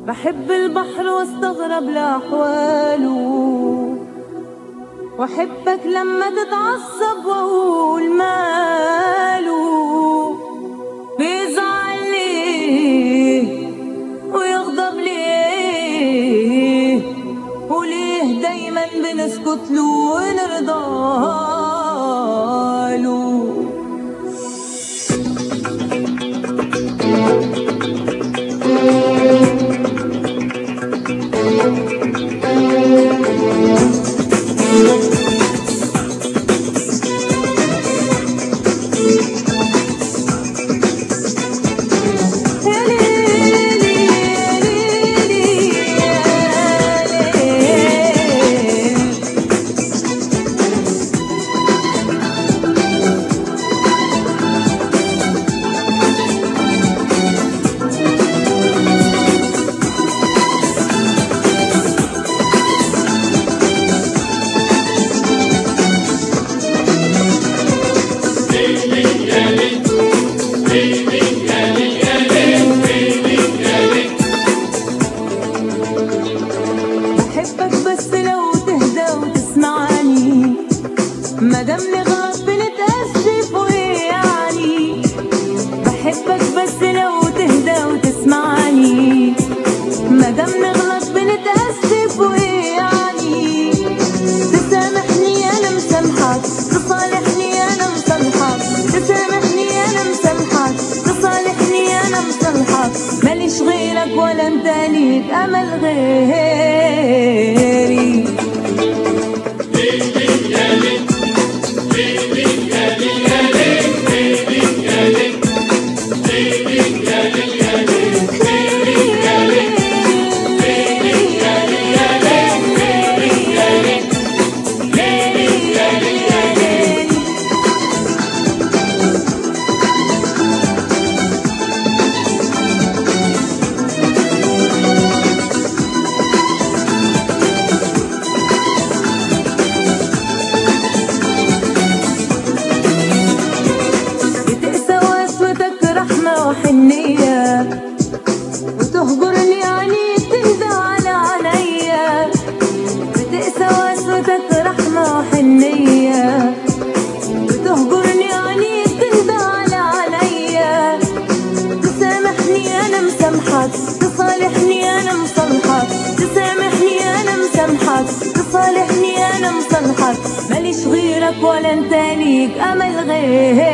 بحب البحر واستغرب لأحواله واحبك لما تتعصب واقول ماله بيزعل ليه ويغضب ليه وليه دايما بنسكت له ونرضى له يا ليلي يا ليلي يا ليلي بحبك بس لو تهدى وتسمعني مادام نغلط بنتأسف وإيه يعني بحبك بس لو تهدى وتسمعني مادام نغلط بنتأسف وإيه يعني تسامحني أنا مسامحك تصالحني أنا مصالحك تسامحني أنا مسامحك تصالحني أنا مصالحك ماليش غيرك ولا انت ليك أمل غيري بتقسى واسوتك رحمة وحنية وتهجرني عنيك تهدى على عينيا بتقسى واسوتك رحمة وحنية وتهجرني عنيك تهدى على عينيا تسامحني أنا مسامحك تصالحني أنا مصالحك تسامحني أنا مسامحك تصالحني أنا مصالحك ماليش غيرك ولا انت ليك أمل غيري